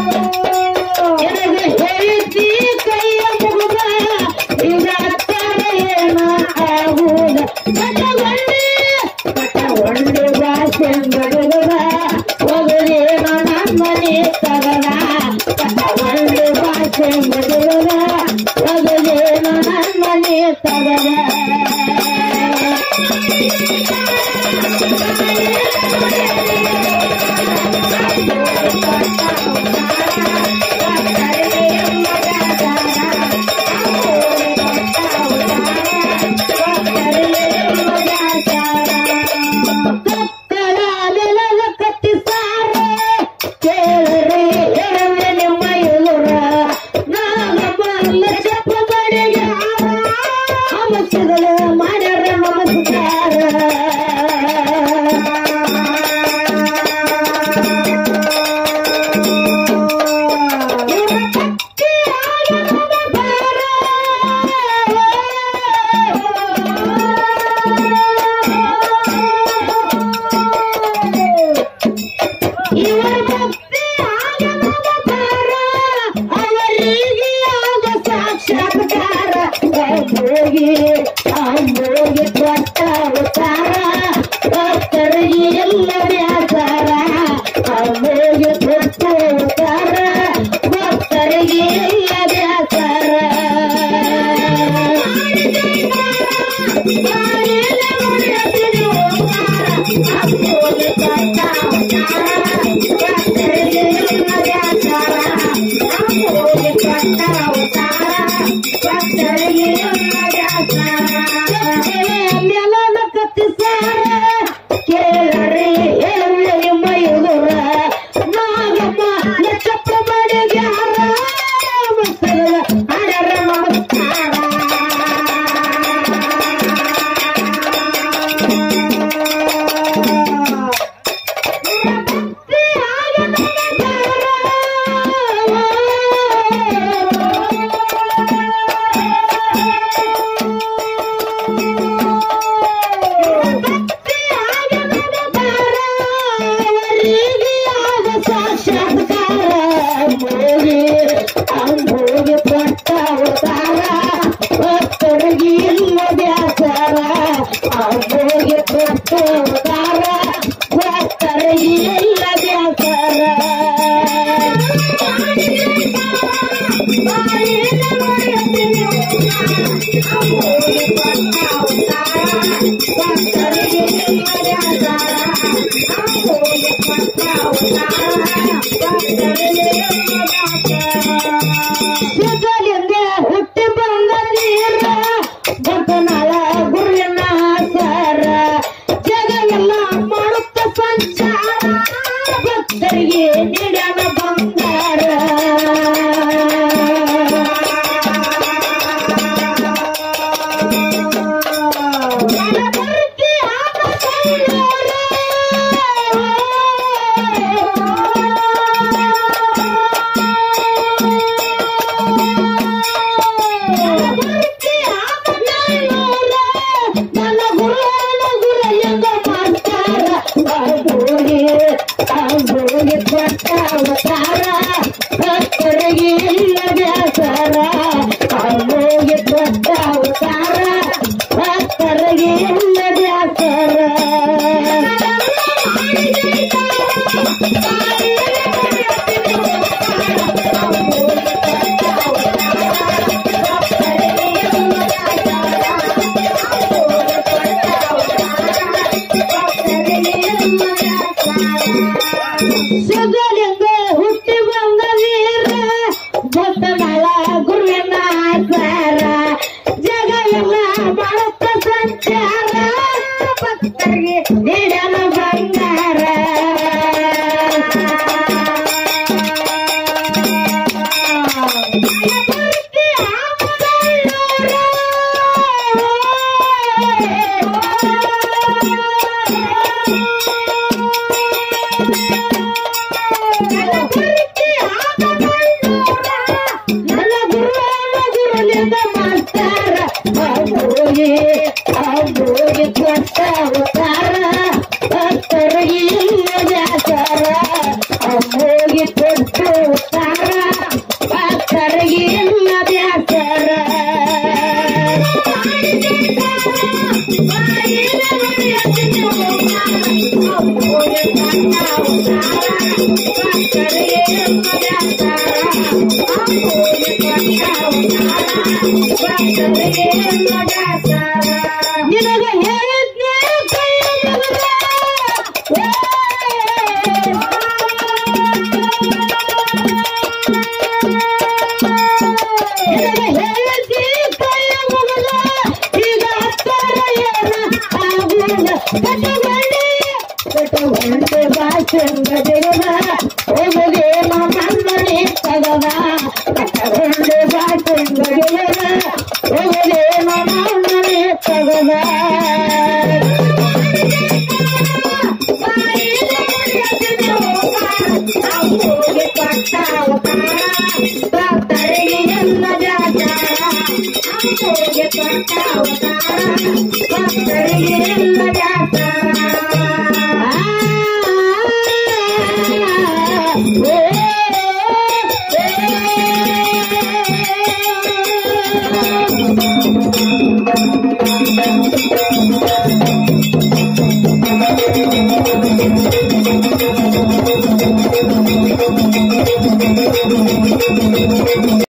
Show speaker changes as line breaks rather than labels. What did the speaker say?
ಎನಗೆ ಹೇಳಿದ್ದಿ ಕೈಯ ಮುಗುದ ಈಗ ಏನ ಆಗುದ ಕಟ್ಟಗೊಂಡಿ ಕಟ್ಟಗೊಂಡಿ ಭಾಷೆ ಬಡಗದ ಹೋಗದೇನ ನಮ್ಮನೆ ತಗದ ಕಟ್ಟಗೊಂಡಿ ಭಾಷೆ ಬಡಗದ ಹೋಗದೇನ ನಮ್ಮನೆ ತಗದ ಕತ್ತಲಾಲೆಲಗ ಕತ್ತಿಸಾರೆ, ಕೇಳರೆ ಹೇಳವೆ ನಿಮ್ಮ ಎದುರ. ನಾಗಮಲ್ಲ ಚಪ್ಪ ಬಡಿಗೆ ಅಮಸಗಲ ಮಾಡ್ಯಾರ ನಮಸ್ಕಾರ ಇವರ ಭಕ್ತಿ ಆಗಮನಕಾರ, ಅವರಿಗೆ ಆಗ ಸಾಕ್ಷಾತ್ಕಾರ ಹೋಗಿ ಅಂಬೋಗಿ ಕೊಟ್ಟ ಅವತಾರ ಭಕ್ತರಿಗೆ ಎಲ್ಲ ವ್ಯಾಪಾರ ಅಂಬೋಗಿ ಕೊಟ್ಟ ಅವತಾರ ಭಕ್ತರಿಗೆ ಎಲ್ಲ ವ್ಯಾಪಾರ ಕೇಳರಿ ಹೇಳಿ ನಿಮ್ಮ ಎದುರ ನಾಗಮ್ಮ ನಕ್ಷತ್ರ ಬಡಿಗ್ಯಾರ ಹರರ ನಮಸ್ಕಾರ ಅಂಬೋಗಿ ಪಟ್ಟ ಅವತಾರ ಭಕ್ತರಿಗೆ ಇಲ್ಲ ವ್ಯಾಸಾರ ಅಂಬೋಗಿ ಪಟ್ಟ ಅವತಾರ ಭಕ್ತರಿಗೆ ಇಲ್ಲ ವ್ಯಾಸಾರ ಸಿಗಲಿಂದ ಹುಟ್ಟಿ ಬಂದ ನೀರ ಗಂಟನಾಳ ಗುರುವಿನ ಸರ ಜಗ ಎಲ್ಲ ಮಾಡುತ್ತ ಸಂಚಾರ ಭಕ್ತರಿಗೆ ನೀಡನ ಬಂಗಾರ ಜನಭರ್ತಿ ಆದ ನನ್ನ ಗುರುವನ ಗುರಲಿಂಗ ಮಾಡ್ತಾರ ಅಂಬೋಗಿ ಅಂಬೋಗಿ ಕೊಟ್ಟ ಅವತಾರ ಭಕ್ತರಿಗೆ ಇಲ್ಲ ವ್ಯಾಸಾರ ಅಂಬೋಗಿ ಕೊಟ್ಟ ಅವತಾರ ಭಕ್ತರಿಗೆ ಇಲ್ಲ ವ್ಯಾಸಾರ ಸಿಗಲಿಂಗ ಹುಟ್ಟಿ ಬಂದ ವೀರ ಭಕ್ತನಾಳ ಗುರುವಿನ ಆಚಾರ ಜಗ ಎಲ್ಲ ಮಾಡುತ್ತ ಸಂಚಾರ ಭಕ್ತರಿಗೆ ನೀಡನ ಬಂಗಾರ ನನ್ನ ಗುರುವನ ಗುರುಲಿಂಗ ಮಾಡ್ತಾರ ಅಂಬೋಗಿ ಅಂಬೋಗಿ ಕೊಟ್ಟ ಅವತಾರ ಭಕ್ತರಿಗೆ ಇಲ್ಲ ವ್ಯಾಸಾರ ಅಂಬೋಗಿ ಕೊಟ್ಟ ಅವತಾರ ನಿನಗ ಹೇಳಿದ್ನೇ ಕೈ ಮುಗಿದ ನಿನಗ ಹೇಳಿದ್ದಿ ಕೈ ಮುಗಿದ ಈಗ ಹತ್ತಾರ ಏನ ಆಗುವುದ ಕಟ್ಟಗೊಂಡಿ ಕಟ್ಟಗೊಂಡೆ ಬಾಚಂಗ ದೇವ ಹೋಗದೆ ನಮ್ಮನೆ ತಗದ ಕಟ್ಟಗೊಂಡೆ ಬಾಚಂಗ ದೇವ ಹೋಗದೆ ನಮ್ಮನೆ ತಗದ